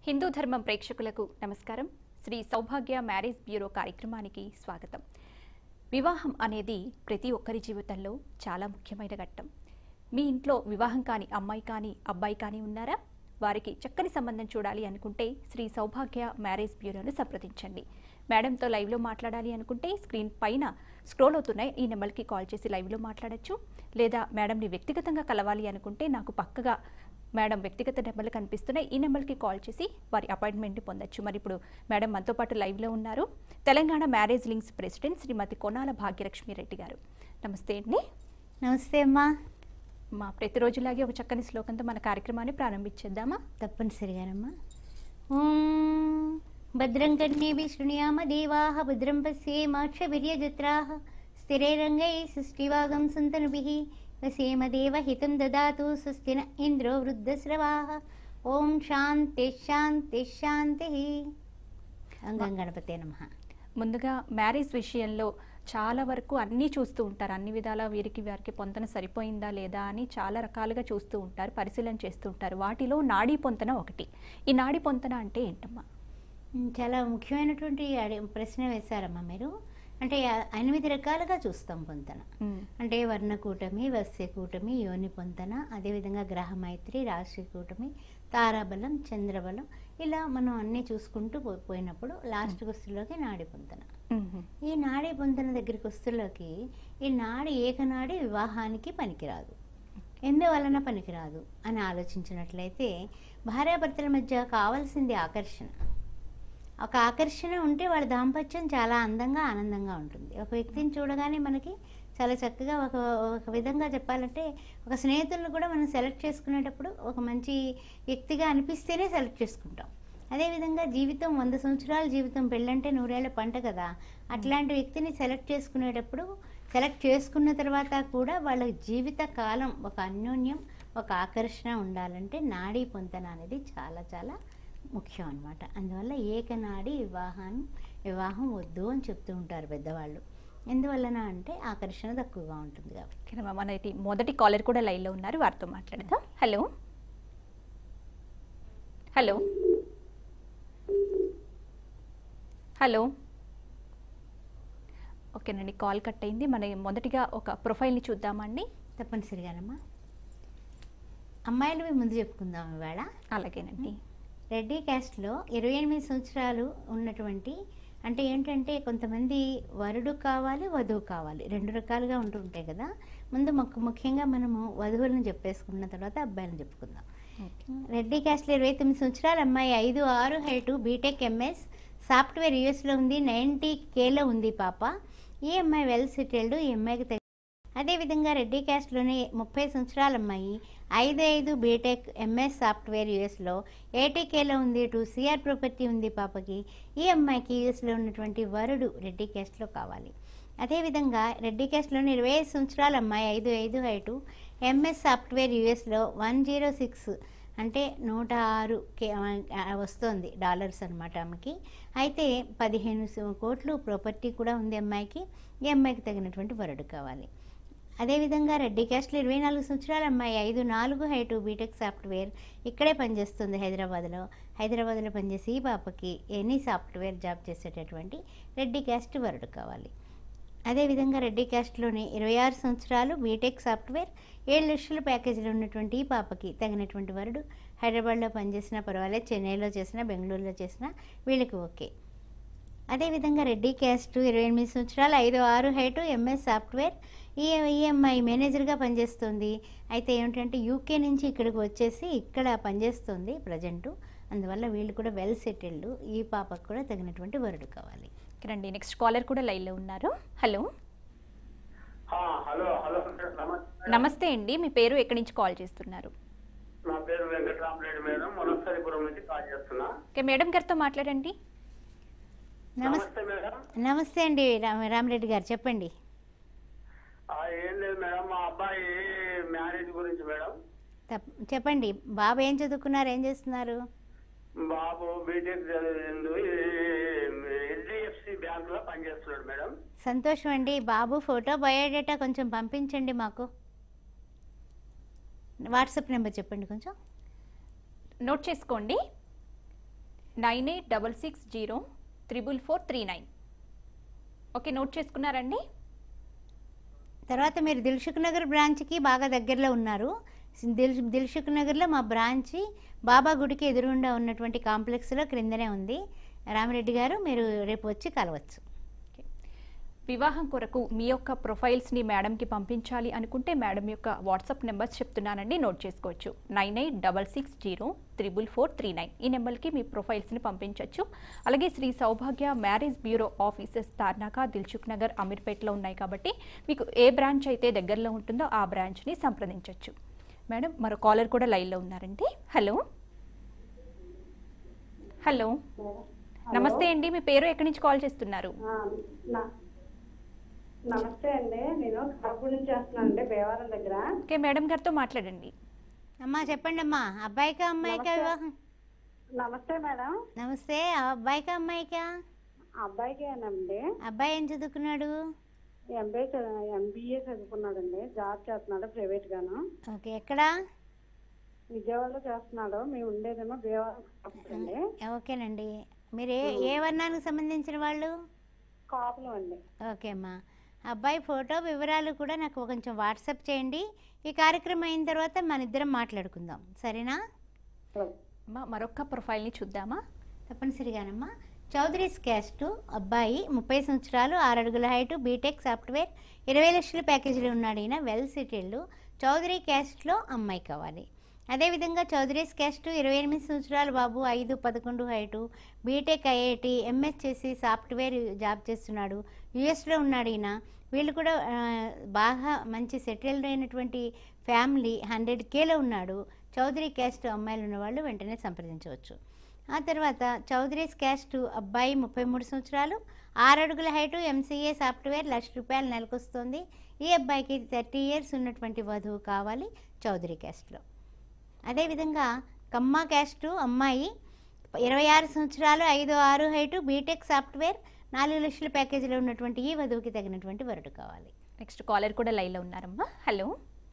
హిందూ ధర్మం ప్రేక్షకులకు నమస్కారం శ్రీ సౌభాగ్య మ్యారేజ్ బ్యూరో కార్యక్రమానికి స్వాగతం వివాహం అనేది ప్రతి ఒక్కరి జీవితంలో చాలా ముఖ్యమైన ఘట్టం మీ ఇంట్లో వివాహం కాని అమ్మాయి కానీ అబ్బాయి కానీ ఉన్నారా వారికి చక్కని సంబంధం చూడాలి అనుకుంటే శ్రీ సౌభాగ్య మ్యారేజ్ బ్యూరోను సంప్రదించండి మేడంతో లైవ్లో మాట్లాడాలి అనుకుంటే స్క్రీన్ పైన స్క్రోల్ అవుతున్నాయి ఈ నెంబర్కి కాల్ చేసి లైవ్లో మాట్లాడొచ్చు లేదా మేడంని వ్యక్తిగతంగా కలవాలి అనుకుంటే నాకు పక్కగా మేడం వ్యక్తిగత నెంబర్లు కనిపిస్తున్నాయి ఈ నెంబర్కి కాల్ చేసి వారి అపాయింట్మెంట్ పొందొచ్చు మరి ఇప్పుడు మేడం మనతో పాటు లైవ్లో ఉన్నారు Telangana marriage links president Shrimati Konala Bhagyalakshmi Reddy గారు నమస్తే అండి నమస్తే అమ్మా మా ప్రతిరోజులాగే ఒక చక్కని శ్లోకంతో మన కార్యక్రమాన్ని ప్రారంభించేద్దామా తప్పనిసరిగానమ్మా ఓం భద్రం కన్యేభి శృణుయామ దేవాః భద్రం పశ్యేమాక్షవిర్యజత్రాः స్థిరైరంగై సృష్టివాగం సంతనుభిः వసేమ దేవ హితం దదాతు స్వస్తి న ఇంద్రో వృద్ధశ్రవాः ఓం శాంతి శాంతి శాంతి అంగం గణపతే నమః ముందుగా మ్యారేజ్ విషయంలో చాలా వరకు అన్నీ చూస్తూ ఉంటారు అన్ని విధాల వీరికి వారికి పొంతన సరిపోయిందా లేదా అని చాలా రకాలుగా చూస్తూ ఉంటారు పరిశీలన చేస్తూ ఉంటారు వాటిలో నాడీ పొంతన ఒకటి ఈ నాడీ పొంతన అంటే ఏంటమ్మా ఉమ్, చాలా ముఖ్యమైనటువంటి అడి- ప్రశ్న వేశారమ్మా మీరు అంటే ఆ- ఎనిమిది రకాలుగా చూస్తాం పొంతన ఉమ్, అంటే వర్ణకూటమి వస్య కూటమి యోని పొంతన అదేవిధంగా గ్రహమైత్రి రాశి కూటమి తారాబలం చంద్రబలం ఇలా మనం అన్నీ చూసుకుంటూ పో- పోయినప్పుడు లాస్ట్ వస్తువులోకి నాడి పొంతన ఉమ్, ఈ నాడి పొంతన దగ్గరికి వస్తువులోకి ఈ నాడి ఏకనాడి వివాహానికి పనికిరాదు ఎందువలన పనికిరాదు అని ఆలోచించినట్లయితే భార్యాభర్తల మధ్య కావాల్సింది ఆకర్షణ ఒక ఆకర్షణ ఉంటే వాళ్ళ దాంపత్యం చాలా అందంగా ఆనందంగా ఉంటుంది ఒక వ్యక్తిని చూడగానే మనకి చాలా చక్కగా ఒక ఒక విధంగా చెప్పాలంటే ఒక స్నేహితులను కూడా మనం సెలెక్ట్ చేసుకునేటప్పుడు ఒక మంచి వ్యక్తిగా అనిపిస్తేనే సెలెక్ట్ చేసుకుంటాం అదేవిధంగా జీవితం వంద సంవత్సరాల జీవితం పెళ్ళంటే నూరేళ్ల పంట కదా అట్లాంటి వ్యక్తిని సెలెక్ట్ చేసుకునేటప్పుడు సెలెక్ట్ చేసుకున్న తర్వాత కూడా వాళ్ళ జీవిత కాలం ఒక అన్యోన్యం ఒక ఆకర్షణ ఉండాలంటే నాడీ పొంతన అనేది చాలా చాలా ముఖ్యం అన్నమాట అందువల్ల ఏకనాడి వివాహం వివాహం వద్దు అని చెప్తూ ఉంటారు పెద్దవాళ్ళు ఎందువలన అంటే ఆకర్షణ తక్కువగా ఉంటుంది కాబట్టి ఓకేనమ్మా, మన ఇది మొదటి కాలర్ కూడా లైన్లో ఉన్నారు వారితో మాట్లాడదాం హలో హలో హలో ఓకేనండి కాల్ కట్ అయింది మన మొదటిగా ఒక ప్రొఫైల్ని చూద్దామండి తప్పనిసరిగానమ్మా అమ్మాయిలు ముందు చెప్పుకుందాం ఇవాళ అలాగేనండి రెడ్డి క్యాస్ట్లో ఇరవై ఎనిమిది సంవత్సరాలు ఉన్నటువంటి అంటే ఏంటంటే కొంతమంది వరుడు కావాలి వధువు కావాలి రెండు రకాలుగా ఉంటూ ఉంటాయి కదా ముందు ముఖ్య ముఖ్యంగా మనము వధువులను చెప్పేసుకున్న తర్వాత అబ్బాయిలను చెప్పుకుందాం రెడ్డి క్యాస్ట్లో ఇరవై తొమ్మిది సంవత్సరాల అమ్మాయి ఐదు ఆరు హైటు బీటెక్ ఎంఎస్ సాఫ్ట్వేర్ యూఎస్లో ఉంది నైంటీ కేలో ఉంది పాప ఈ అమ్మాయి వెల్ సెటిల్డ్ ఈ అమ్మాయికి తగ్గ అదేవిధంగా రెడ్డి క్యాస్ట్లోని ముప్పై సంవత్సరాల అమ్మాయి ఐదు ఐదు బీటెక్ ఎంఎస్ సాఫ్ట్వేర్ యూఎస్లో ఏటీకేలో ఉంది టూ సిఆర్ ప్రాపర్టీ ఉంది పాపకి ఈ అమ్మాయికి యూఎస్లో ఉన్నటువంటి వరుడు రెడ్డి క్యాస్ట్లో కావాలి అదేవిధంగా రెడ్డి క్యాస్ట్లోని ఇరవై ఐదు సంవత్సరాల అమ్మాయి ఐదు ఐదు ఐటు ఎంఎస్ సాఫ్ట్వేర్ యూఎస్లో వన్ జీరో సిక్స్ అంటే నూట ఆరు కే ఆ, వస్తుంది డాలర్స్ అనమాట ఆమెకి అయితే పదిహేను సు- కోట్లు ప్రాపర్టీ కూడా ఉంది అమ్మాయికి ఈ అమ్మాయికి తగినటువంటి వరుడు కావాలి అదేవిధంగా రెడ్డి క్యాస్ట్లో ఇరవై నాలుగు సంవత్సరాల అమ్మాయి ఐదు నాలుగు హైటు బీటెక్ సాఫ్ట్వేర్ ఇక్కడే పనిచేస్తుంది హైదరాబాద్లో హైదరాబాద్లో పనిచేసి ఈ పాపకి ఎనీ సాఫ్ట్వేర్ జాబ్ చేసేటటువంటి రెడ్డి క్యాస్ట్ వరుడు కావాలి అదేవిధంగా రెడ్డి క్యాస్ట్లోని ఇరవై ఆరు సంవత్సరాలు బీటెక్ సాఫ్ట్వేర్ ఏడు లక్షల ప్యాకేజీలో ఉన్నటువంటి ఈ పాపకి తగినటువంటి వరుడు హైదరాబాద్లో పనిచేసినా పర్వాలేదు చెన్నైలో చేసినా బెంగళూరులో చేసినా వీళ్ళకి ఓకే అదేవిధంగా రెడ్డి క్యాస్ట్ ఇరవై ఎనిమిది సంవత్సరాలు ఐదు ఆరు హైటు ఎంఎస్ సాఫ్ట్వేర్ ఈ ఈఎంఐ మేనేజర్గా పనిచేస్తుంది అయితే ఏమిటంటే యూకే నుంచి ఇక్కడికి వచ్చేసి ఇక్కడ పనిచేస్తుంది ప్రజెంటు అందువల్ల వీళ్ళు కూడా వెల్ సెటిల్డ్ ఈ పాపకు కూడా తగినటువంటి వరుడు కావాలి రండి నెక్స్ట్ కాలర్ కూడా లైన్లో ఉన్నారు హలో ఆ, హలో హలో నమస్తే నమస్తే అండి మీ పేరు ఎక్కడి నుంచి కాల్ చేస్తున్నారు నా పేరు వెంకటరామరెడ్డి మేడం మునసరిపురం నుంచి కాల్ చేస్తున్నా ఓకే మేడం గారితో మాట్లాడండి నమస్తే నమస్తే మేడం నమస్తే అండి రామ రామరెడ్డి గారు చెప్పండి ఆ, ఏం లేదు మేడం మా అబ్బాయి మ్యారేజ్ గురించి మేడం తప్- చెప్పండి బాబు ఏం చదువుకున్నారు ఏం చేస్తున్నారు బాబు బీటెక్ చదివిండు హెచ్డిఎఫ్సి బ్యాంక్ లో పనిచేస్తున్నాడు మేడం సంతోషం అండి బాబు ఫోటో బయోడేటా కొంచెం పంపించండి మాకు వాట్సాప్ నెంబర్ చెప్పండి కొంచెం నోట్ చేసుకోండి nine eight double six zero triple four three nine okay note చేసుకున్నారండి తర్వాత మీరు దిల్సుఖ్ నగర్ బ్రాంచ్కి బాగా దగ్గరలో ఉన్నారు దిల్ దిల్సుఖ్ నగర్లో మా బ్రాంచి బాబా గుడికి ఎదురుగుండా ఉన్నటువంటి కాంప్లెక్స్లో క్రిందనే ఉంది రామిరెడ్డి గారు మీరు రేపు వచ్చి కలవచ్చు వివాహం కొరకు మీ యొక్క ప్రొఫైల్స్ని మేడంకి పంపించాలి అనుకుంటే మేడం యొక్క వాట్సాప్ నెంబర్స్ చెప్తున్నానండి నోట్ చేసుకోవచ్చు nine eight double six zero triple four three nine ఈ నెంబర్కి మీ ప్రొఫైల్స్ని పంపించవచ్చు అలాగే Shri Saubhagya marriage bureau offices Tarnaka Dilsukh Nagar అమీర్పేట్లో ఉన్నాయి కాబట్టి మీకు ఏ బ్రాంచ్ అయితే దగ్గరలో ఉంటుందో ఆ బ్రాంచ్ని సంప్రదించవచ్చు మేడం మరో కాలర్ కూడా లైన్లో ఉన్నారండి హలో హలో నమస్తే అండి మీ పేరు ఎక్కడి నుంచి కాల్ చేస్తున్నారు ఆ, నా- నమస్తే అండి నేను కడప నుంచి చేస్తున్నాను అండి భీమవరం దగ్గర ఓకే మేడం గారితో మాట్లాడండి అమ్మా చెప్పండి అమ్మా అబ్బాయికా అమ్మాయికా నమస్తే. వివాహం నమస్తే మేడం నమస్తే ఆ అబ్బాయికా అమ్మాయికా అబ్బాయికేనండి అబ్బాయి ఏం చదువుకున్నాడు ఎంబీఏ ఎంబీఏ చదువుకున్నాడండి జాబ్ చేస్తున్నాడు ప్రైవేట్ గాను ఓకే ఎక్కడా విజయవాడలో చేస్తున్నాడు మేము ఉండేదేమో భీమవరం అండి ఓకేనండి మీరు ఏ ఏ వర్ణానికి సంబంధించిన వాళ్ళు కాపులు అండి ఓకే అమ్మా అబ్బాయి ఫోటో వివరాలు కూడా నాకు కొంచెం వాట్సాప్ చేయండి ఈ కార్యక్రమం అయిన తర్వాత మన ఇద్దరం మాట్లాడుకుందాం సరేనా అమ్మా, మరొక ప్రొఫైల్ని చూద్దామా తప్పనిసరిగానమ్మా చౌదరీస్ క్యాస్ట్ అబ్బాయి ముప్పై సంవత్సరాలు ఆరు అడుగుల హైటు బీటెక్ సాఫ్ట్వేర్ ఇరవై లక్షల ప్యాకేజీలో ఉన్నాడు ఈయన వెల్ సెటిల్డ్ చౌదరి క్యాస్ట్లో అమ్మాయి కావాలి అదేవిధంగా చౌదరీస్ క్యాస్ట్ ఇరవై ఎనిమిది సంవత్సరాలు బాబు ఐదు పదకొండు హైటు బీటెక్ ఐఐటి ఎంఎస్ చేసి సాఫ్ట్వేర్ జాబ్ చేస్తున్నాడు యుఎస్లో ఉన్నాడు ఈయన వీళ్ళు కూడా ఆ, బాగా మంచి సెటిల్డ్ అయినటువంటి ఫ్యామిలీ హండ్రెడ్ కేలో ఉన్నాడు చౌదరి క్యాస్ట్ అమ్మాయిలు ఉన్నవాళ్ళు వెంటనే సంప్రదించవచ్చు ఆ తర్వాత చౌదరీస్ క్యాస్ట్ అబ్బాయి ముప్పై మూడు సంవత్సరాలు ఆరు అడుగుల హైటు ఎంసీఏ సాఫ్ట్వేర్ లక్ష రూపాయలు నెలకొస్తుంది ఈ అబ్బాయికి థర్టీ ఇయర్స్ ఉన్నటువంటి వధువు కావాలి చౌదరి క్యాస్ట్లో అదేవిధంగా కమ్మ క్యాస్టు అమ్మాయి ఇరవై ఆరు సంవత్సరాలు ఐదు ఆరు హైటు బీటెక్ సాఫ్ట్వేర్ నాలుగు లక్షల ప్యాకేజీలో ఉన్నటువంటి ఈ వధువుకి తగినటువంటి వరుడు కావాలి నెక్స్ట్ కాలర్ కూడా లైన్లో ఉన్నారమ్మా హలో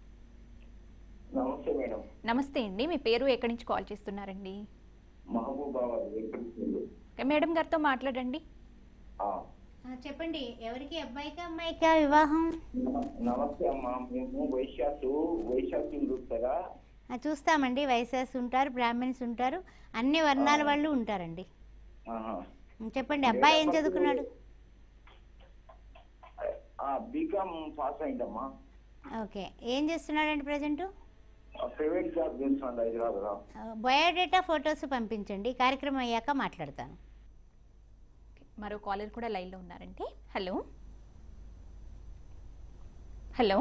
నమస్తే మేడం నమస్తే అండి మీ పేరు ఎక్కడి నుంచి కాల్ చేస్తున్నారండి మహబూబాబాద్ ఎక్కడి నుండి? ఓకే మేడం గారితో మాట్లాడండి ఆ, చెప్పండి ఎవరికి అబ్బాయికా అమ్మాయికా వివాహం నమ- నమస్తే అమ్మా మేము వైశ్యాసు వైశాఖులు చూస్తారా ఆ, చూస్తామండి వైశాస్ ఉంటారు బ్రాహ్మణ్స్ ఉంటారు అన్ని వర్ణాల వాళ్ళు ఉంటారండి ఆహా. చెప్పండి అబ్బాయి ఏం చదువుకున్నాడు ఆ బీకామ్ పాస్ అయిందమ్మా ఓకే ఏం చేస్తున్నాడండి ప్రజెంట్ ఆ, ప్రైవేట్ జాబ్ చేస్తున్నాడు హైదరాబాద్ బయోడేటా ఫొటోస్ పంపించండి ఈ కార్యక్రమం అయ్యాక మాట్లాడతాను మరో కాలర్ కూడా లైన్లో ఉన్నారండి హలో హలో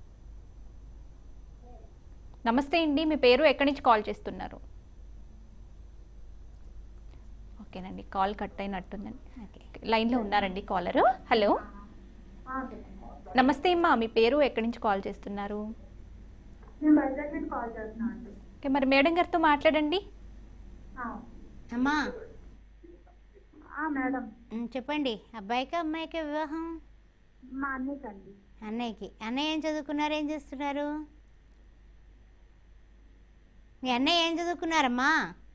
నమస్తే అండి మీ పేరు ఎక్కడి నుంచి కాల్ చేస్తున్నారు ఓకేనండి కాల్ కట్ అయినట్టుందండి ఓకే లైన్లో ఉన్నారండి కాలరు హలో నమస్తే అమ్మా మీ పేరు ఎక్కడి నుంచి కాల్ చేస్తున్నారు నేను వైజాగ్ నుంచి కాల్ చేస్తున్నాను అండి ఓకే మరి మేడం గారితో మాట్లాడండి ఆ, అమ్మా ఆ, మేడం ఉమ్, చెప్పండి అబ్బాయికా అమ్మాయికా వివాహం మా అన్నయ్యకి అండి అన్నయ్యకి అన్నయ్య ఏం చదువుకున్నారు ఏం చేస్తున్నారు మీ అన్నయ్య ఏం చదువుకున్నారమ్మా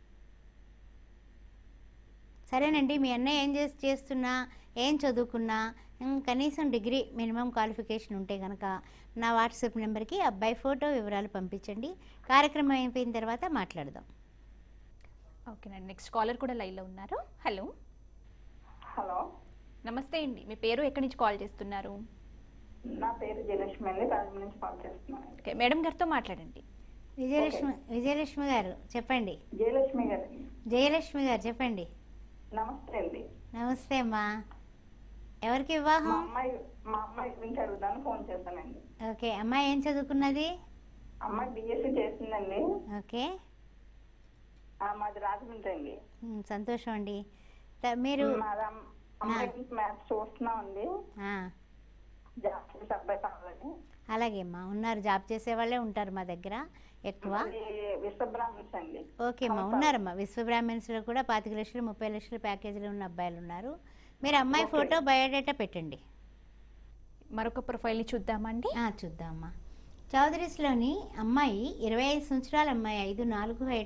సరేనండి మీ అన్నయ్య ఏం చేసి చేస్తున్నా ఏం చదువుకున్నా ఉమ్, కనీసం డిగ్రీ మినిమం క్వాలిఫికేషన్ ఉంటే కనుక నా వాట్సాప్ నెంబర్కి అబ్బాయి ఫోటో వివరాలు పంపించండి కార్యక్రమం అయిపోయిన తర్వాత మాట్లాడదాం ఓకేనండి నెక్స్ట్ కాలర్ కూడా లైన్లో ఉన్నారు హలో హలో నమస్తే అండి మీ పేరు ఎక్కడి నుంచి కాల్ చేస్తున్నారు నా పేరు జయలక్ష్మి అండి రాజమండ్రి నుంచి కాల్ చేస్తున్నాను ఓకే మేడం గారితో మాట్లాడండి విజయలక్ష్మి విజయలక్ష్మి గారు చెప్పండి జయలక్ష్మి గారు జయలక్ష్మి గారు చెప్పండి నమస్తే అండి నమస్తే అమ్మా ఎవరికి మా వివాహం అమ్మాయి మా అమ్మాయి గురించి అడుగుదాను ఫోన్ చేశానండి ఓకే అమ్మాయి ఏం చదువుకున్నది అమ్మాయి బిఎస్సీ చేసిందండి ఓకే ఆ, మాది రాజమండ్రి అండి ఉమ్, సంతోషం అండి త- మీరు మాది అమ్- అమ్మాయి గురించి మ్యాథ్స్ చూస్తున్నామండి ఆ, జాబ్ చేసే అబ్బాయి కావాలని అలాగే అమ్మా ఉన్నారు జాబ్ చేసే వాళ్ళే ఉంటారు మా దగ్గర ఎక్కువ అది విశ్వబ్రాహ్మణ్స్ అండి ఓకే అమ్మా ఉన్నారమ్మా విశ్వ బ్రాహ్మణ్స్లో కూడా పాతిక లక్షలు ముప్పై లక్షల ప్యాకేజీలు ఉన్న అబ్బాయిలు ఉన్నారు మీరు అమ్మాయి ఫోటో బయోడేటా పెట్టండి మరొక ప్రొఫైల్ని చూద్దామండి ఆ, చూద్దామమ్మా చౌదరీస్లోని అమ్మాయి ఇరవై ఐదు సంవత్సరాల అమ్మాయి ఐదు నాలుగు height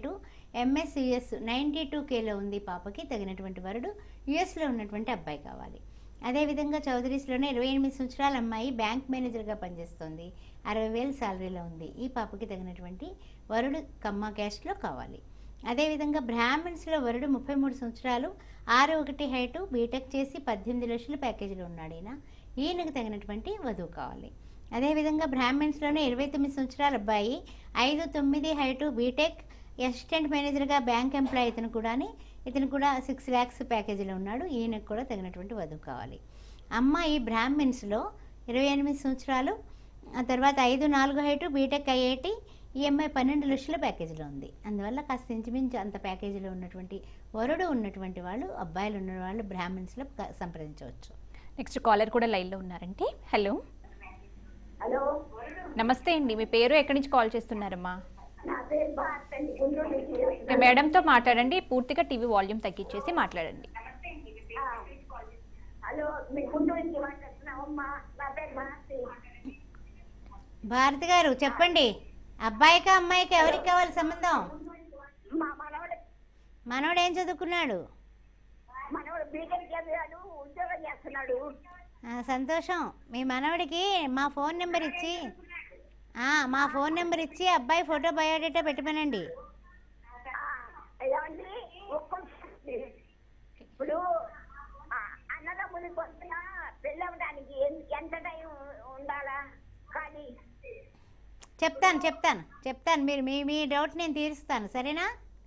MS US ninety two కేలో ఉంది పాపకి తగినటువంటి వరుడు యుఎస్లో ఉన్నటువంటి అబ్బాయి కావాలి అదేవిధంగా చౌదరీస్లోనే ఇరవై ఎనిమిది సంవత్సరాల అమ్మాయి బ్యాంక్ మేనేజర్గా పనిచేస్తుంది అరవై వేలు శాలరీలో ఉంది ఈ పాపకి తగినటువంటి వరుడు కమ్మ క్యాస్ట్లో కావాలి అదేవిధంగా బ్రాహ్మిన్స్లో వరుడు ముప్పై మూడు సంవత్సరాలు ఆరు ఒకటి హైటు బీటెక్ చేసి పద్దెనిమిది లక్షల ప్యాకేజీలో ఉన్నాడు ఈయన ఈయనకు తగినటువంటి వధువు కావాలి అదేవిధంగా బ్రాహ్మిన్స్లోనే ఇరవై తొమ్మిది సంవత్సరాల అబ్బాయి ఐదు తొమ్మిది హైటు బీటెక్ అసిస్టెంట్ మేనేజర్గా బ్యాంక్ ఎంప్లాయ్ ఇతను కూడా ఇతను కూడా సిక్స్ ల్యాక్స్ ప్యాకేజీలో ఉన్నాడు ఈయనకు కూడా తగినటువంటి వధువు కావాలి అమ్మాయి బ్రాహ్మిన్స్లో ఇరవై ఎనిమిది సంవత్సరాలు ఆ తర్వాత ఐదు నాలుగు హైటు బీటెక్ ఐఐటి ఈఎంఐ పన్నెండు లక్షల ప్యాకేజీలో ఉంది అందువల్ల కాస్త ఇంచుమించు అంత ప్యాకేజీలో ఉన్నటువంటి వరుడు ఉన్నటువంటి వాళ్ళు అబ్బాయిలు ఉన్న వాళ్ళు బ్రాహ్మిన్స్లో క- సంప్రదించవచ్చు నెక్స్ట్ కాలర్ కూడా లైన్లో ఉన్నారండి హలో హలో నమస్తే అండి మీ పేరు ఎక్కడి నుంచి కాల్ చేస్తున్నారమ్మా నా పేరు భారత్ అండి గుంటూరు నుంచి ఓకే, మేడంతో మాట్లాడండి పూర్తిగా టీవీ వాల్యూమ్ తగ్గించేసి మాట్లాడండి ఆ. హలో మీ గుంటూరు నుంచి మాట్లాడుతున్నామమ్మా నా పేరు భారతి భారతి గారు చెప్పండి అబ్బాయికా అమ్మాయికి ఎవరికి కావాలి సంబంధం మా మనవడు మనోడు ఏం చదువుకున్నాడు మనవడు బీటెక్ చదివాడు ఉద్యోగం చేస్తున్నాడు ఆ, సంతోషం మీ మనవడికి మా ఫోన్ నెంబర్ ఇచ్చి ఆ, మా ఫోన్ నెంబర్ ఇచ్చి అబ్బాయి ఫోటో బయోడేటా పెట్టమనండి ఆ, ఏమండి ఒక్క ఇప్పుడు ఆ, అన్నదమ్ముని పొద్దున పెళ్ళవడానికి ఎన్- ఎంత టైం ఉండాలా కానీ చెప్తాను చెప్తాను చెప్తాను మీరు మీ మీ డౌట్ నేను తీరుస్తాను సరేనా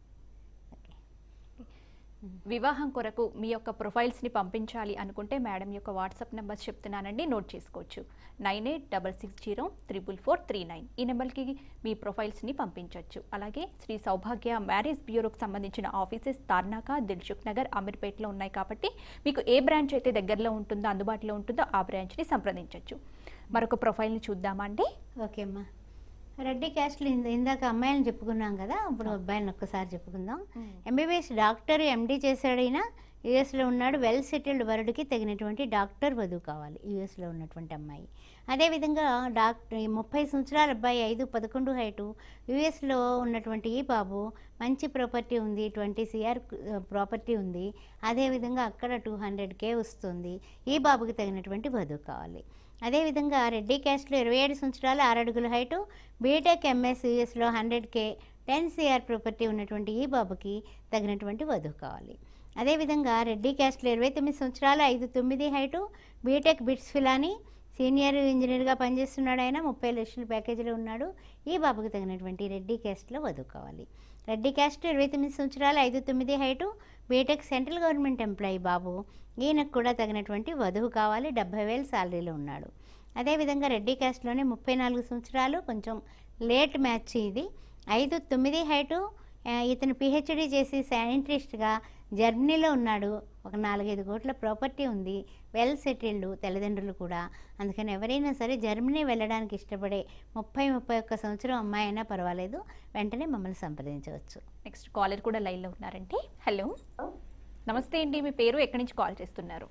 వివాహం కొరకు మీ యొక్క ప్రొఫైల్స్ని పంపించాలి అనుకుంటే మేడం యొక్క వాట్సాప్ నెంబర్ చెప్తున్నానండి నోట్ చేసుకోవచ్చు nine eight double six zero triple four three nine ఈ నెంబర్కి మీ ప్రొఫైల్స్ని పంపించవచ్చు అలాగే శ్రీ సౌభాగ్య మ్యారేజ్ బ్యూరోకి సంబంధించిన ఆఫీసెస్ తార్నాక దిల్సుఖ్ నగర్ అమీర్పేటలో ఉన్నాయి కాబట్టి మీకు ఏ బ్రాంచ్ అయితే దగ్గరలో ఉంటుందో అందుబాటులో ఉంటుందో ఆ బ్రాంచ్ని సంప్రదించవచ్చు మరొక ప్రొఫైల్ని చూద్దామా అండి ఓకే అమ్మా రెడ్డి క్యాస్ట్లు ఇంద- ఇందాక అమ్మాయిలను చెప్పుకున్నాం కదా ఇప్పుడు అబ్బాయిలను ఒక్కసారి చెప్పుకుందాం ఎంబీబీఎస్ డాక్టర్ ఎండీ చేశాడైనా యూఎస్లో ఉన్నాడు వెల్ సెటిల్డ్ వరుడికి తగినటువంటి డాక్టర్ వధువు కావాలి యూఎస్లో ఉన్నటువంటి అమ్మాయి అదేవిధంగా డాక్టర్ ఈ ముప్పై సంవత్సరాల అబ్బాయి ఐదు పదకొండు హైటు యూఎస్లో ఉన్నటువంటి ఈ బాబు మంచి ప్రాపర్టీ ఉంది ట్వంటీ సిఆర్ ప్రాపర్టీ ఉంది అదేవిధంగా అక్కడ టూ హండ్రెడ్ కే వస్తుంది ఈ బాబుకి తగినటువంటి వధువు కావాలి అదేవిధంగా రెడ్డి క్యాస్ట్లో ఇరవై ఏడు సంవత్సరాలు ఆరు అడుగుల హైటు బీటెక్ ఎంఎస్ యూఎస్లో hundred K ten CR property ఉన్నటువంటి ఈ బాబుకి తగినటువంటి వధువు కావాలి అదేవిధంగా రెడ్డి క్యాస్ట్లో ఇరవై తొమ్మిది సంవత్సరాలు ఐదు తొమ్మిది height BTech BITS Pilani senior ఇంజనీర్గా పనిచేస్తున్నాడు ఆయన ముప్పై లక్షల ప్యాకేజీలో ఉన్నాడు ఈ బాబుకి తగినటువంటి రెడ్డి క్యాస్ట్లో వధువు కావాలి రెడ్డి క్యాస్ట్ ఇరవై తొమ్మిది సంవత్సరాలు ఐదు తొమ్మిది height BTech central government employee బాబు ఈయనకు కూడా తగినటువంటి వధువు కావాలి డెబ్బై వేలు శాలరీలో ఉన్నాడు అదేవిధంగా రెడ్డి క్యాస్ట్లోనే ముప్పై నాలుగు సంవత్సరాలు కొంచెం లేట్ మ్యాచ్ ఇది ఐదు తొమ్మిది హైటు ఆ, ఇతను పిహెచ్డి చేసి సైంటిస్ట్గా జర్మనీలో ఉన్నాడు ఒక నాలుగైదు కోట్ల ప్రాపర్టీ ఉంది వెల్ సెటిల్డ్ తల్లిదండ్రులు కూడా అందుకని ఎవరైనా సరే జర్మనీ వెళ్ళడానికి ఇష్టపడే ముప్పై ముప్పై ఒక్క సంవత్సరం అమ్మాయి అయినా పర్వాలేదు వెంటనే మమ్మల్ని సంప్రదించవచ్చు నెక్స్ట్ కాలర్ కూడా లైన్లో ఉన్నారండి హలో నమస్తే అండి మీ పేరు ఎక్కడి నుంచి కాల్ చేస్తున్నారు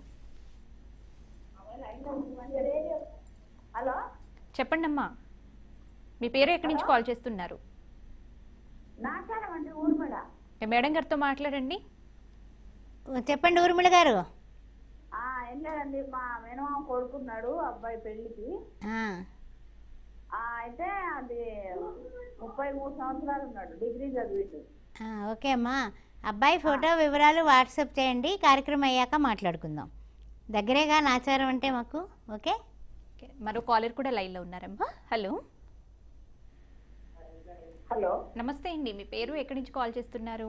హలో చెప్పండి అమ్మా మీ పేరు ఎక్కడి నుంచి కాల్ చేస్తున్నారు నాచారం అండి ఊర్మిళ ఏ మేడం గారితో మాట్లాడండి చెప్పండి ఊర్మిళ గారు ఆ, ఏం లేదండి మా మేనమామ కొడుకున్నాడు అబ్బాయి పెళ్లికి ఆ, ఆ, అయితే అది ముప్పై మూడు సంవత్సరాలు ఉన్నాడు డిగ్రీ చదివిండు ఆ, ఓకే అమ్మా అబ్బాయి ఫోటో వివరాలు వాట్సాప్ చేయండి కార్యక్రమం అయ్యాక మాట్లాడుకుందాం దగ్గరేగా నాచారం అంటే మాకు ఓకే ఓకే, మరో కాలర్ కూడా లైన్లో ఉన్నారమ్మా హలో హలో నమస్తే అండి మీ పేరు ఎక్కడి నుంచి కాల్ చేస్తున్నారు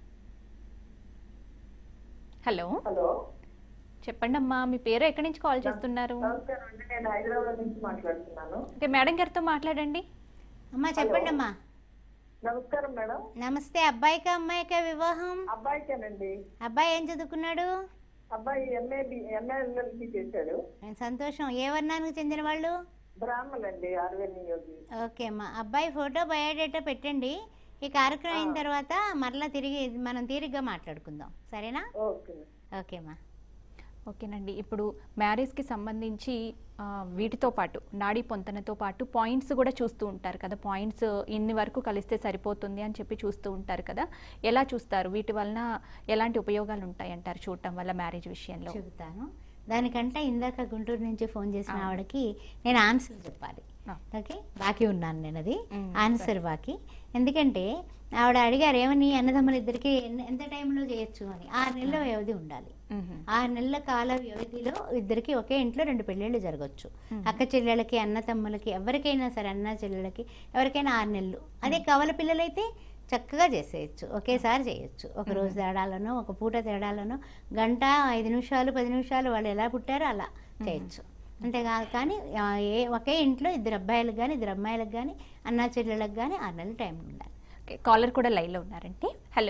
హలో హలో చెప్పండి అమ్మా మీ పేరు ఎక్కడి నుంచి కాల్ చేస్తున్నారు నమస్కారం అండి నేను హైదరాబాద్ నుంచి మాట్లాడుతున్నాను ఓకే మేడం గారితో మాట్లాడండి అమ్మా చెప్పండి అమ్మా నమస్కారం మేడం నమస్తే అబ్బాయికా అమ్మాయికా వివాహం అబ్బాయికేనండి అబ్బాయి ఏం చదువుకున్నాడు అబ్బాయి ఎంఏ ఎంఏఎల్ఎల్బి చేశాడు సంతోషం ఏ వర్ణానికి చెందిన వాళ్ళు బ్రాహ్మణ్ అండి ఆర్వే నియోగి ఓకే అమ్మా అబ్బాయి ఫోటో బయోడేటా పెట్టండి ఈ కార్యక్రమం అయిన తర్వాత మరలా తిరిగి మనం తీరిగ్గా మాట్లాడుకుందాం సరేనా ఓకే ఓకే అమ్మా ఓకేనండి ఇప్పుడు మ్యారేజ్కి సంబంధించి ఆ, వీటితో పాటు నాడీ పొంతనతో పాటు పాయింట్స్ కూడా చూస్తూ ఉంటారు కదా పాయింట్స్ ఇన్ని వరకు కలిస్తే సరిపోతుంది అని చెప్పి చూస్తూ ఉంటారు కదా ఎలా చూస్తారు వీటి వలన ఎలాంటి ఉపయోగాలు ఉంటాయంటారు చూడటం వల్ల మ్యారేజ్ విషయంలో చెబుతాను దానికంటే ఇందాక గుంటూరు నుంచి ఫోన్ చేసిన ఆ. ఆవిడకి నేను ఆన్సర్ చెప్పాలి ఆ. ఓకే బాకీ ఉన్నాను నేను అది మ్, ఆన్సర్ బాకీ ఎందుకంటే ఆవిడ అడిగారు ఏమని అన్నదమ్ములు ఇద్దరికి ఎంత టైంలో చేయొచ్చు అని ఆరు నెలల వ్యవధి ఉండాలి మ్మ్. ఆరు నెలల కాల వ్యవధిలో ఇద్దరికి ఒకే ఇంట్లో రెండు పెళ్ళిళ్ళు జరగచ్చు అక్క చెల్లెళ్ళకి అన్న తమ్ములకి ఎవరికైనా సరే అన్న చెల్లెళ్ళకి ఎవరికైనా ఆరు నెలలు అదే కవల పిల్లలైతే చక్కగా చేసేయచ్చు ఒకేసారి చేయొచ్చు ఒక రోజు తేడాలను ఒక పూట తేడాలను గంట ఐదు నిమిషాలు పది నిమిషాలు వాళ్ళు ఎలా పుట్టారో అలా చేయొచ్చు అంతేకాదు కానీ ఆ, ఏ ఒకే ఇంట్లో ఇద్దరు అబ్బాయిలకు కానీ ఇద్దరు అమ్మాయిలకు కానీ అన్న చెల్లెళ్ళకి కానీ ఆరు నెలలు టైం ఉండాలి ఓకే, కాలర్ కూడా లైన్లో ఉన్నారండి హలో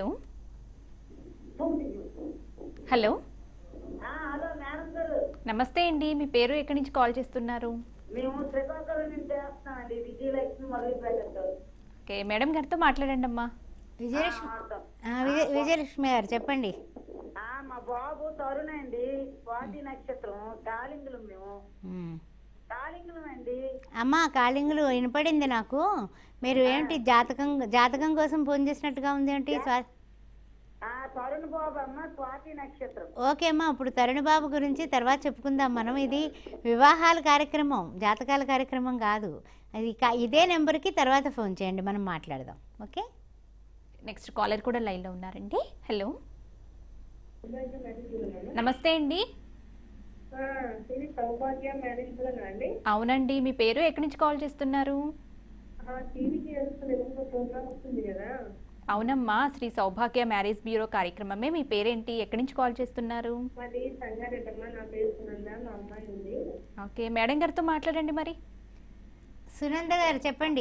హలో హలో మేడం గారు నమస్తే అండి మీ పేరు ఎక్కడి నుంచి కాల్ చేస్తున్నారు మేము శ్రీకాకుళం నుంచి చేస్తున్నామండి విజయలక్ష్మి మొదలుపేటతో ఓకే మేడం గారితో మాట్లాడండి అమ్మా విజయలక్ష్మి ఆ, విజయ విజయలక్ష్మి గారు చెప్పండి మా బాబు తరుణ్ అండి స్వాతి నక్షత్రం కాలింగులం మేము మ్. కాలింగులం అండి అమ్మ కాళింగులు వినపడింది నాకు మీరు ఏంటి జాతకం జాతకం కోసం ఫోన్ చేసినట్టుగా ఉంది ఏంటి స్వా- ఆ తరుణ్ బాబు అమ్మ స్వాతి నక్షత్రం ఓకే అమ్మా ఇప్పుడు తరుణ్ బాబు గురించి తర్వాత చెప్పుకుందాం మనం ఇది వివాహాల కార్యక్రమం జాతకాల కార్యక్రమం కాదు అది కా- ఇదే నెంబర్కి తర్వాత ఫోన్ చేయండి మనం మాట్లాడదాం ఓకే నెక్స్ట్ కాలర్ కూడా లైన్లో ఉన్నారండి హలో నమస్తే అండి ఇది సౌభాగ్య మ్యారేజ్ అండి అవునండి మీ పేరు ఎక్కడి నుంచి కాల్ చేస్తున్నారు టీవీకి వేస్తున్న ఎదురు ప్రోగ్రామ్ వస్తుంది కదా అవునమ్మా శ్రీ సౌభాగ్య మ్యారేజ్ బ్యూరో కార్యక్రమమే మీ పేరేంటి ఎక్కడి నుంచి కాల్ చేస్తున్నారు మాది సంగారెడ్డమ్మ నా పేరు సునంద మా అమ్మాయి ఉంది ఓకే మేడం గారితో మాట్లాడండి మరి సునంద గారు చెప్పండి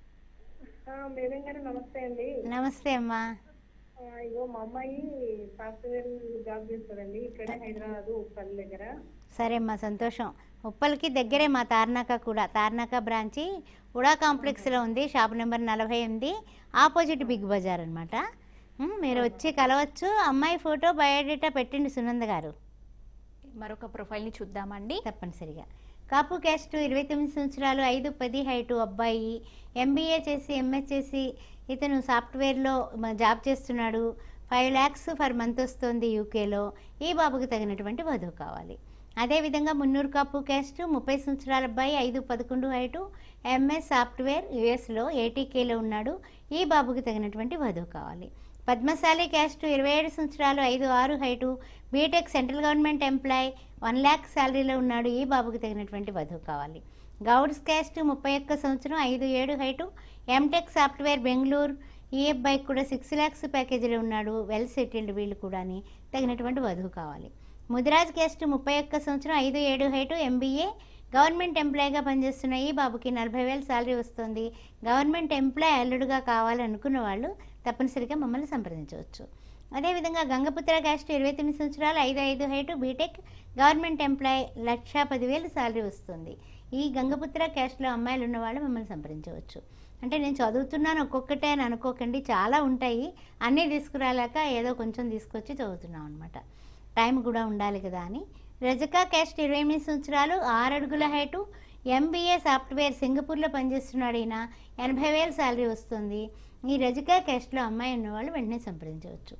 ఆ, మేడం గారు నమస్తే అండి నమస్తే అమ్మా ఆ, ఇగో మా అమ్మాయి సాఫ్ట్వేర్ జాబ్ చేస్తుందండి ఇక్కడే హైదరాబాద్ ఉప్పల్ దగ్గర సరే అమ్మా సంతోషం ఉప్పల్కి దగ్గరే మా తార్నాక కూడా తార్నాక బ్రాంచి ఉడా కాంప్లెక్స్లో ఉంది షాప్ నెంబర్ నలభై ఎనిమిది ఆపోజిట్ బిగ్ బజార్ అనమాట మీరు వచ్చి కలవచ్చు అమ్మాయి ఫోటో బయోడేటా పెట్టండి సునంద గారు మరొక ప్రొఫైల్ని చూద్దామండి తప్పనిసరిగా కాపు క్యాస్ట్ ఇరవై తొమ్మిది సంవత్సరాలు ఐదు పది హైటు అబ్బాయి ఎంబీఏ చేసి ఎంఎస్ చేసి ఇతను సాఫ్ట్వేర్లో మ- జాబ్ చేస్తున్నాడు ఫైవ్ ల్యాక్స్ ఫర్ మంత్ వస్తుంది యూకేలో ఈ బాబుకి తగినటువంటి వధువు కావాలి అదేవిధంగా మున్నూరు కాపు క్యాస్ట్ ముప్పై సంవత్సరాల అబ్బాయి ఐదు పదకొండు హైటు ఎంఎస్ సాఫ్ట్వేర్ యుఎస్లో ఏటీకేలో ఉన్నాడు ఈ బాబుకి తగినటువంటి వధువు కావాలి పద్మశాలి క్యాస్ట్ ఇరవై ఏడు సంవత్సరాలు ఐదు ఆరు height BTech central government employee one lakh శాలరీలో ఉన్నాడు ఈ బాబుకి తగినటువంటి వధువు కావాలి గౌడ్స్ క్యాస్ట్ ముప్పై ఒక్క సంవత్సరం ఐదు ఏడు హైటు ఎంటెక్ సాఫ్ట్వేర్ బెంగళూరు ఈ అబ్బాయికి కూడా సిక్స్ ల్యాక్స్ ప్యాకేజీలో ఉన్నాడు వెల్ సెటిల్డ్ వీళ్ళు కూడా తగినటువంటి వధువు కావాలి ముదిరాజ్ క్యాస్ట్ ముప్పై ఒక్క సంవత్సరం ఐదు ఏడు హైటు ఎంబీఏ గవర్నమెంట్ ఎంప్లాయీగా పనిచేస్తున్న ఈ బాబుకి నలభై వేలు శాలరీ వస్తుంది గవర్నమెంట్ ఎంప్లాయ్ అల్లుడుగా కావాలనుకున్న వాళ్ళు తప్పనిసరిగా మమ్మల్ని సంప్రదించవచ్చు అదేవిధంగా గంగపుత్ర క్యాస్ట్ ఇరవై తొమ్మిది సంవత్సరాలు ఐదు ఐదు హైటు బీటెక్ గవర్నమెంట్ ఎంప్లాయ్ లక్ష పదివేలు శాలరీ వస్తుంది ఈ గంగపుత్ర క్యాస్ట్లో అమ్మాయిలు ఉన్న వాళ్ళు మమ్మల్ని సంప్రదించవచ్చు అంటే నేను చదువుతున్నాను ఒక్కొక్కటే అని అనుకోకండి చాలా ఉంటాయి అన్నీ తీసుకురాలేక ఏదో కొంచెం తీసుకొచ్చి చదువుతున్నాం అనమాట టైం కూడా ఉండాలి కదా అని రజకా క్యాస్ట్ ఇరవై ఎనిమిది సంవత్సరాలు ఆరు అడుగుల హైటు ఎంబీఏ సాఫ్ట్వేర్ సింగపూర్లో పనిచేస్తున్నాడు ఈయన ఎనభై వేలు శాలరీ వస్తుంది ఈ రజకా క్యాస్ట్లో అమ్మాయి ఉన్నవాళ్ళు వెంటనే సంప్రదించవచ్చు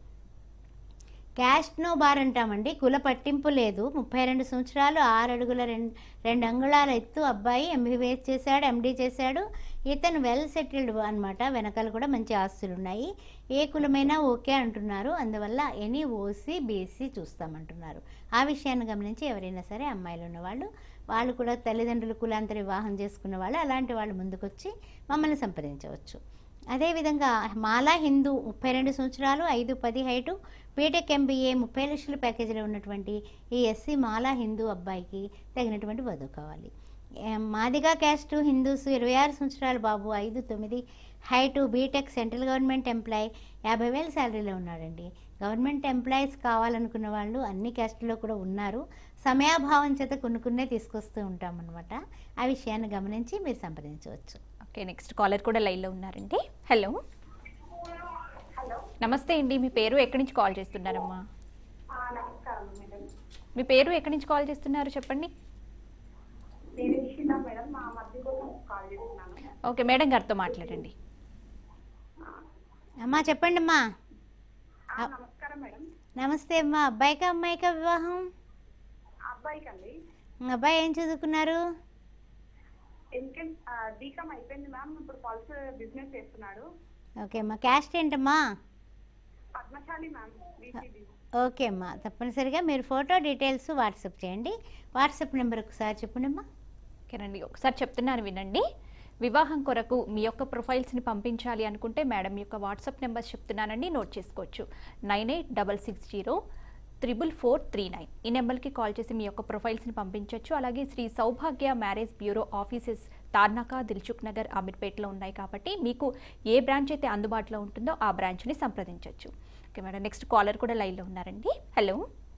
క్యాస్ట్ నో బార్ అంటామండి కుల పట్టింపు లేదు ముప్పై రెండు సంవత్సరాలు ఆరు అడుగుల రెండు రెండు అంగుళాల ఎత్తు అబ్బాయి ఎంబీబీఎస్ చేశాడు ఎండీ చేశాడు ఇతను వెల్ సెటిల్డ్ అనమాట వెనకాల కూడా మంచి ఆస్తులు ఉన్నాయి ఏ కులమైనా ఓకే అంటున్నారు అందువల్ల ఎనీ ఓసీ బీసీ చూస్తామంటున్నారు ఆ విషయాన్ని గమనించి ఎవరైనా సరే అమ్మాయిలు ఉన్నవాళ్ళు వాళ్ళు కూడా తల్లిదండ్రులు కులాంతర వివాహం చేసుకున్న వాళ్ళు అలాంటి వాళ్ళు ముందుకొచ్చి మమ్మల్ని సంప్రదించవచ్చు అదేవిధంగా మాలా హిందూ ముప్పై రెండు సంవత్సరాలు ఐదు పది హైటు బీటెక్ ఎంబీఏ ముప్పై లక్షల ప్యాకేజీలో ఉన్నటువంటి ఈ ఎస్సీ మాలా హిందూ అబ్బాయికి తగినటువంటి వధువు కావాలి ఏం, మాదిగా క్యాస్ట్ హిందూస్ ఇరవై ఆరు సంవత్సరాల బాబు ఐదు తొమ్మిది height BTech central government employee యాభై వేల శాలరీలో ఉన్నాడండి గవర్నమెంట్ ఎంప్లాయీస్ కావాలనుకున్న వాళ్ళు అన్ని క్యాస్ట్లో కూడా ఉన్నారు సమయాభావం చేత కొన్ని కొన్నే తీసుకొస్తూ ఉంటాం అనమాట ఆ విషయాన్ని గమనించి మీరు సంప్రదించవచ్చు ఓకే నెక్స్ట్ కాలర్ కూడా లైన్లో ఉన్నారండి హలో నమస్తే అండి మీ పేరు ఎక్కడి నుంచి కాల్ చేస్తున్నారమ్మా నమస్కారం మేడం మీ పేరు ఎక్కడి నుంచి కాల్ చేస్తున్నారు చెప్పండి నేను ఇషిత మేడం మా మధ్య కోసం కాల్ చేస్తున్నాను ఓకే మేడం గారితో మాట్లాడండి అమ్మా చెప్పండి అమ్మా ఆ, నమస్కారం మేడం నమస్తే అమ్మా అబ్బాయికా అమ్మాయికా వివాహం అబ్బాయికి అండి అబ్బాయి ఏం చదువుకున్నారు ఎందుకంటే బీకామ్ అయిపోయింది మ్యామ్ ఇప్పుడు పల్స్ బిజినెస్ చేస్తున్నాడు ఓకే అమ్మా క్యాస్ట్ ఏంటమ్మా పద్మశాలి మ్యామ్ బీసీబీ ఓకే అమ్మా తప్పనిసరిగా మీరు ఫోటో డీటెయిల్స్ వాట్సాప్ చేయండి వాట్సాప్ నెంబర్ ఒకసారి చెప్పండి అమ్మా ఓకేనండి ఒకసారి చెప్తున్నాను వినండి వివాహం కొరకు మీ యొక్క ప్రొఫైల్స్ని పంపించాలి అనుకుంటే మేడం యొక్క వాట్సాప్ నెంబర్స్ చెప్తున్నానండి నోట్ చేసుకోవచ్చు nine eight double six zero triple four three nine ఈ నెంబర్కి కాల్ చేసి మీ యొక్క ప్రొఫైల్స్ని పంపించవచ్చు అలాగే Shri Saubhagya marriage bureau offices Tarnaka Dilsukhnagar అమీర్పేటలో ఉన్నాయి కాబట్టి మీకు ఏ బ్రాంచ్ అయితే అందుబాటులో ఉంటుందో ఆ బ్రాంచ్ని సంప్రదించవచ్చు ఓకే మేడం నెక్స్ట్ కాలర్ కూడా లైన్లో ఉన్నారండి హలో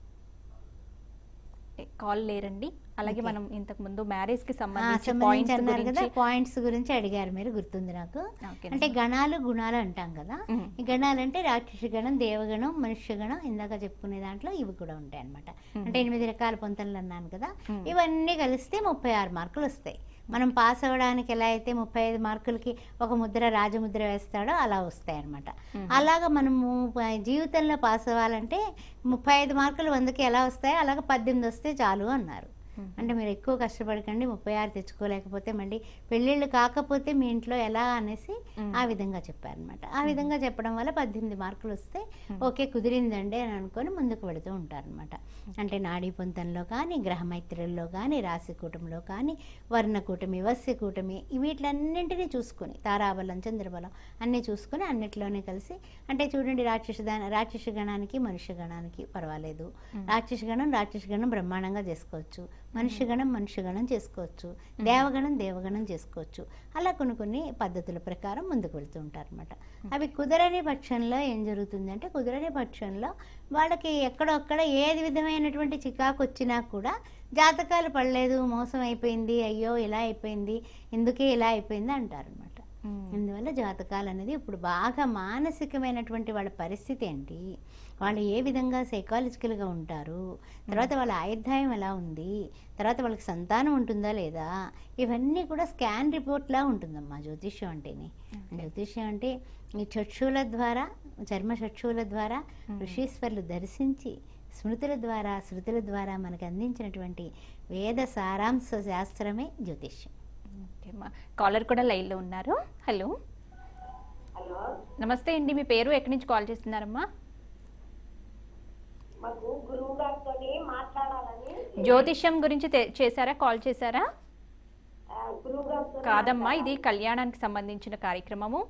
కాల్ లేరండి అలాగే Okay. మనం ఇంతకు ముందు మ్యారేజ్ కి ఆ, సంబంధించి సంబంధించి పాయింట్స్ అన్నారు కదా గురించి పాయింట్స్ గురించి అడిగారు మీరు గుర్తుంది నాకు ఓకే అంటే గణాలు గుణాలు అంటాం కదా మ్మ్. ఈ గణాలు అంటే రాక్షస గణం దేవగణం మనుష్య గణం ఇందాక చెప్పుకునే దాంట్లో ఇవి కూడా ఉంటాయి అనమాట మ్మ్. అంటే ఎనిమిది రకాల పొంతలు అన్నాను కదా మ్మ్. ఇవన్నీ కలిస్తే ముప్పై ఆరు మార్కులు వస్తాయి మనం పాస్ అవ్వడానికి ఎలా అయితే ముప్పై ఐదు మార్కులకి ఒక ముద్ర రాజముద్ర వేస్తాడో అలా వస్తాయి అనమాట మ్మ్. అలాగ మనము ప- జీవితంలో పాస్ అవ్వాలంటే ముప్పై ఐదు మార్కులు వందకి ఎలా వస్తాయో అలాగ పద్దెనిమిది వస్తే చాలు అన్నారు మ్మ్. అంటే మీరు ఎక్కువ కష్టపడకండి ముప్పై ఆరు తెచ్చుకోలేకపోతే మళ్ళీ పెళ్ళిళ్ళు కాకపోతే మీ ఇంట్లో ఎలా అనేసి మ్మ్. ఆ విధంగా చెప్పారనమాట ఆ విధంగా చెప్పడం వల్ల పద్దెనిమిది మార్కులు వస్తే మ్మ్. ఓకే కుదిరిందండి అని అనుకొని ముందుకు వెళుతూ ఉంటారనమాట అంటే నాడీ పొంతంలో కానీ గ్రహమైత్రుల్లో కానీ రాశి కూటమిలో కానీ వర్ణ కూటమి వస్య కూటమి వీటిలన్నింటినీ చూసుకొని తారాబలం చంద్రబలం అన్నీ చూసుకొని అన్నిట్లోనే కలిసి అంటే చూడండి రాక్షస దాన రాక్షస గణానికి మనుష్య గణానికి పర్వాలేదు మ్మ్. రాక్షస గణం రాక్షస గణం బ్రహ్మాండంగా చేసుకోవచ్చు మనుష్య గణం మనుష్య గణం చేసుకోవచ్చు దేవగణం దేవగణం చేసుకోవచ్చు అలా కొన్ని కొన్ని పద్ధతుల ప్రకారం ముందుకు వెళ్తూ ఉంటారనమాట అవి కుదరని పక్షంలో ఏం జరుగుతుందంటే కుదరని పక్షంలో వాళ్ళకి ఎక్కడొక్కడ ఏది విధమైనటువంటి చికాకు వచ్చినా కూడా జాతకాలు పడలేదు మోసం అయిపోయింది అయ్యో ఇలా అయిపోయింది ఎందుకే ఇలా అయిపోయింది అంటారనమాట మ్మ్. అందువల్ల జాతకాలు అనేది ఇప్పుడు బాగా మానసికమైనటువంటి వాళ్ళ పరిస్థితి ఏంటి వాళ్ళు ఏ విధంగా సైకాలజికల్గా ఉంటారు తర్వాత వాళ్ళ ఆయుర్దాయం ఎలా ఉంది తర్వాత వాళ్ళకి సంతానం ఉంటుందా లేదా ఇవన్నీ కూడా స్కాన్ రిపోర్ట్లా ఉంటుందమ్మా జ్యోతిష్యం అంటేనే జ్యోతిష్యం అంటే ఈ చక్షువుల ద్వారా చర్మ చక్షువుల ద్వారా ఋషీశ్వరులు దర్శించి స్మృతుల ద్వారా శృతుల ద్వారా మనకు అందించినటువంటి వేద సారాంశ శాస్త్రమే జ్యోతిష్యం ఓకే అమ్మా కాలర్ కూడా లైన్లో ఉన్నారు హలో హలో నమస్తే అండి మీ పేరు ఎక్కడి నుంచి కాల్ చేస్తున్నారమ్మా మాకు గురువు గారితో మాట్లాడాలని జ్యోతిష్యం గురించి తె- చేశారా కాల్ చేశారా గురువు గారితో కాదమ్మా ఇది కళ్యాణానికి సంబంధించిన కార్యక్రమము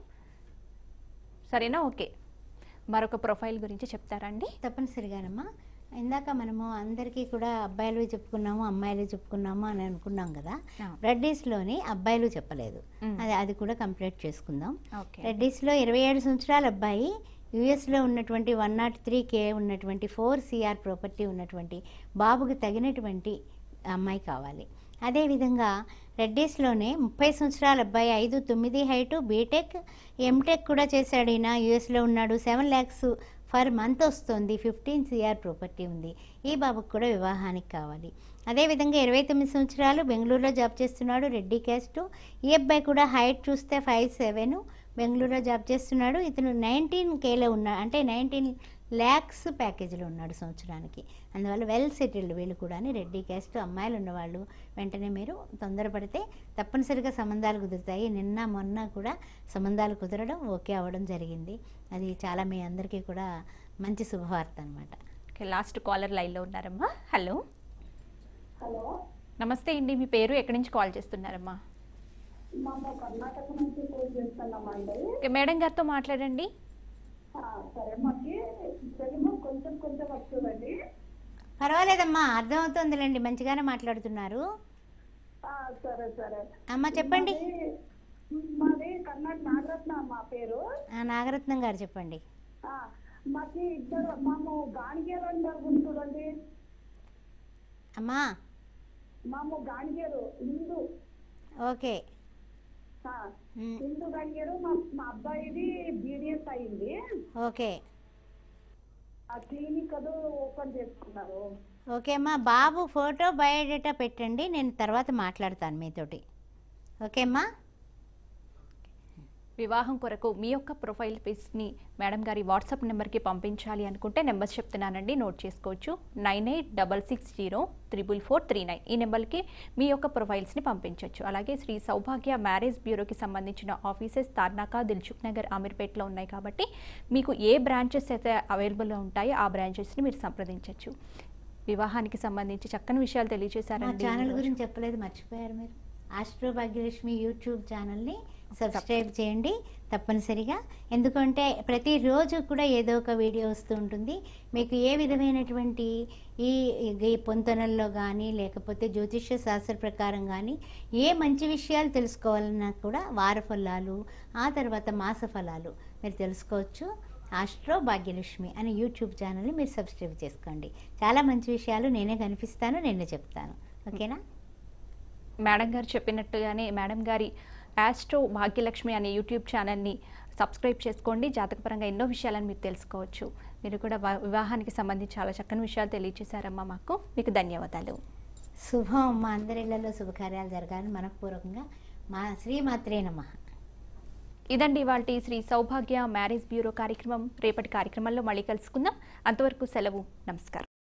సరేనా ఓకే మరొక ప్రొఫైల్ గురించి చెప్తారా అండి తప్పనిసరిగానమ్మా ఇందాక మనము అందరికీ కూడా అబ్బాయిలు చెప్పుకున్నాము అమ్మాయిలు చెప్పుకున్నాము అని అనుకున్నాం కదా ఆ. రెడ్డీస్లోని అబ్బాయిలు చెప్పలేదు మ్. అది అది కూడా కంప్లీట్ చేసుకుందాం ఓకే రెడ్డీస్లో ఇరవై ఏడు సంవత్సరాల అబ్బాయి యుఎస్లో ఉన్నటువంటి వన్ నాట్ త్రీ కే ఉన్నటువంటి ఫోర్ సిఆర్ ప్రాపర్టీ ఉన్నటువంటి బాబుకి తగినటువంటి అమ్మాయి కావాలి అదేవిధంగా రెడ్డీస్లోనే ముప్పై సంవత్సరాల అబ్బాయి ఐదు తొమ్మిది హైటు బీటెక్ ఎంటెక్ కూడా చేశాడు ఈయన యుఎస్లో ఉన్నాడు సెవెన్ ల్యాక్స్ ఫర్ మంత్ వస్తుంది ఫిఫ్టీన్ సిఆర్ ప్రాపర్టీ ఉంది ఈ బాబుకు కూడా వివాహానికి కావాలి అదేవిధంగా ఇరవై తొమ్మిది సంవత్సరాలు బెంగళూరులో జాబ్ చేస్తున్నాడు రెడ్డి క్యాస్ట్ ఈ అబ్బాయి కూడా హైట్ చూస్తే ఫైవ్ సెవెన్ బెంగళూరులో జాబ్ చేస్తున్నాడు ఇతను నైన్టీన్ కేలో ఉన్నాడు అంటే నైన్టీన్ ల్యాక్స్ ప్యాకేజీలో ఉన్నాడు సంవత్సరానికి అందువల్ల వెల్ సెటిల్డ్ వీళ్ళు కూడా రెడ్డి క్యాస్ట్ అమ్మాయిలు ఉన్నవాళ్ళు వెంటనే మీరు తొందరపడితే తప్పనిసరిగా సంబంధాలు కుదురుతాయి నిన్న మొన్న కూడా సంబంధాలు కుదరడం ఓకే అవ్వడం జరిగింది అది చాలా మీ అందరికీ కూడా మంచి శుభవార్త అనమాట ఓకే లాస్ట్ కాలర్ లైన్లో ఉన్నారమ్మా హలో హలో నమస్తే అండి మీ పేరు ఎక్కడి నుంచి కాల్ చేస్తున్నారమ్మా మేము కర్ణాటక నుంచి ఫోన్ చేస్తున్నామండి ఓకే మేడం గారితో మాట్లాడండి ఆ, సరే మాకి తెలుగు కొంచెం కొంచెం వస్తుందండి పర్వాలేదమ్మా అర్థమవుతుందిలేండి మంచిగానే మాట్లాడుతున్నారు ఆ, సరే సరే అమ్మ చెప్పండి మాది- మాది కర్ణాటక నాగరత్న మా పేరు ఆ, నాగరత్నం గారు చెప్పండి ఆ, మాకి ఇద్దరు మాము గాణిగేరు అంటారు గుంటూరండి అమ్మా మాము గాణిగేరు హిందూ ఓకే ఆ, మ్, హిందూ గాణిగేరు మా మా అబ్బాయిది బీడిఎస్ అయింది ఓకే ఆ క్లినిక్ అది ఓపెన్ చేసుకున్నారు ఓకే అమ్మా బాబు ఫోటో బయోడేటా పెట్టండి నేను తర్వాత మాట్లాడతాను మీతోటి ఓకే అమ్మా వివాహం కొరకు మీ యొక్క ప్రొఫైల్ పిక్స్ని మేడం గారి వాట్సాప్ నెంబర్కి పంపించాలి అనుకుంటే నెంబర్ చెప్తున్నానండి నోట్ చేసుకోవచ్చు nine eight double six zero triple four three nine ఈ నెంబర్కి మీ యొక్క ప్రొఫైల్స్ని పంపించవచ్చు అలాగే శ్రీ సౌభాగ్య మ్యారేజ్ బ్యూరోకి సంబంధించిన ఆఫీసెస్ తార్నాక దిల్చుక్ నగర్ అమీర్పేట్లో ఉన్నాయి కాబట్టి మీకు ఏ బ్రాంచెస్ అయితే అవైలబుల్గా ఉంటాయో ఆ బ్రాంచెస్ని మీరు సంప్రదించవచ్చు వివాహానికి సంబంధించి చక్కని విషయాలు మా తెలియజేశారండి ఛానల్ ఈరోజు. గురించి చెప్పలేదు మర్చిపోయారు మీరు ఆస్ట్రో భాగ్యలక్ష్మి యూట్యూబ్ ఛానల్ని సబ్స్క్రైబ్ చేయండి తప్పనిసరిగా ఎందుకంటే ప్రతిరోజు కూడా ఏదో ఒక వీడియో వస్తూ ఉంటుంది మీకు ఏ విధమైనటువంటి ఈ ఈ పొంతనల్లో కానీ లేకపోతే జ్యోతిష్య శాస్త్ర ప్రకారం కానీ ఏ మంచి విషయాలు తెలుసుకోవాలన్నా కూడా వార ఫలాలు ఆ తర్వాత మాస ఫలాలు మీరు తెలుసుకోవచ్చు ఆస్ట్రో భాగ్యలక్ష్మి అనే యూట్యూబ్ ఛానల్ని మీరు సబ్స్క్రైబ్ చేసుకోండి చాలా మంచి విషయాలు నేనే కనిపిస్తాను నేనే చెప్తాను ఓకేనా మేడం గారు చెప్పినట్టుగానే మేడం గారి యాస్ట్రో భాగ్యలక్ష్మి అనే యూట్యూబ్ ఛానల్ని సబ్స్క్రైబ్ చేసుకోండి జాతకపరంగా ఎన్నో విషయాలను మీరు తెలుసుకోవచ్చు మీరు కూడా వ- వివాహానికి సంబంధించి చాలా చక్కని విషయాలు తెలియజేశారమ్మా మాకు మీకు ధన్యవాదాలు శుభం మా అందరిళ్లలో శుభకార్యాలు జరగాలని మనపూర్వకంగా మా శ్రీమాత్రే నమ ఇదండి ఇవాళ శ్రీ సౌభాగ్య మ్యారేజ్ బ్యూరో కార్యక్రమం రేపటి కార్యక్రమంలో మళ్ళీ కలుసుకుందాం అంతవరకు సెలవు నమస్కారం